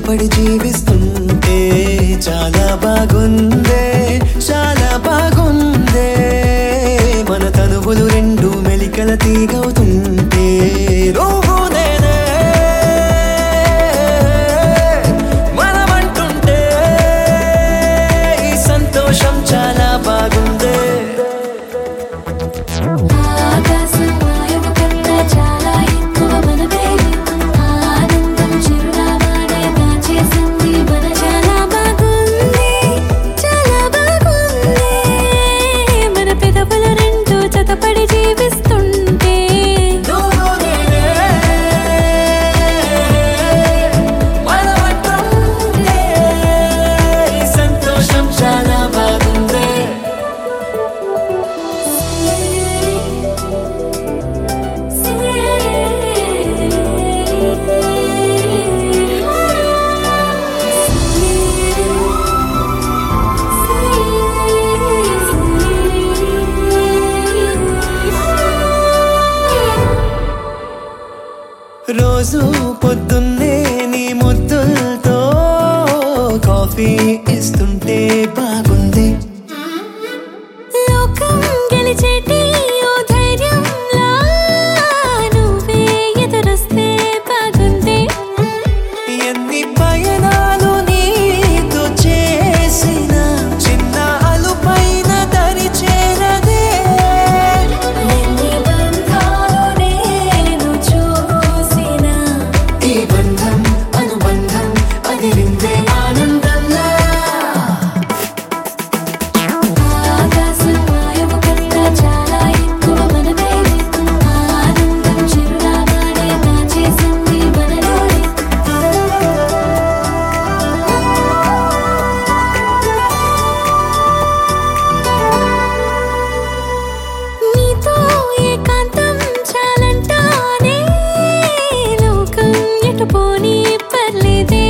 జతపడి జీవిస్తుంటే చాలా బాగుందే చాలా బాగుందే మన తనువులు రెండు మెలికల తీగవుతుంటే నువ్వు నేనే మనమంటుంటే ఈ సంతోషం చాలా బాగుందే ఆకాశం వాయువు కన్నా చాలా ఎక్కువ మనదే ఆనందం చిరునామానే దాచేసింది మన చాలా బాగుంది చాలా బాగుంది మన పెదవుల రెండు జతపడి జీవిస్తుంటే నువ్వు నేనే మనమంటుంటే ఈ సంతోషం చాలా బాగుందే రోజు పొద్దున్నే నీ ముద్దులతో కాఫీ ఇస్తుంటే బాగుంది లోకం గెలిచేటి ఓ ధైర్యంలా నువ్వే ఎదురొస్తే బాగుంది ఎన్ని పయనాలు నీతో చేసిన చిన్న అలుపైన దరి చేరదే ఎన్ని బంధాలు నేను చూసిన ఈ బంధం అనుబంధం అదిరిందే ఆనందంలా ఆకాశం వాయువు కన్నా చాలా ఎక్కువ మనదే ఆనందం చిరునామానే దాచేసింది మనలోనే నీతో ఏకాంతం చాలంటానే లోకం ఎటు పోనీ పర్లేదే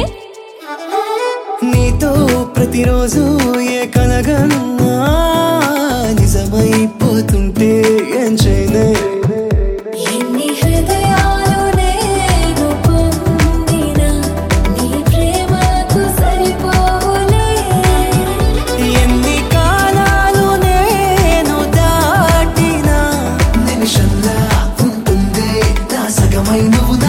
నీతో ప్రతిరోజు ఏ కలగన్నా నిజమైపోతుంటే ఏం చేయనే ఎన్ని హృదయాలు నేను పొందినా నీ ప్రేమకు సరిపోలే ఎన్ని కాలాలు నేను దాటినా నిమిషంలా ఉంటుంది నా సగమై నువ్వు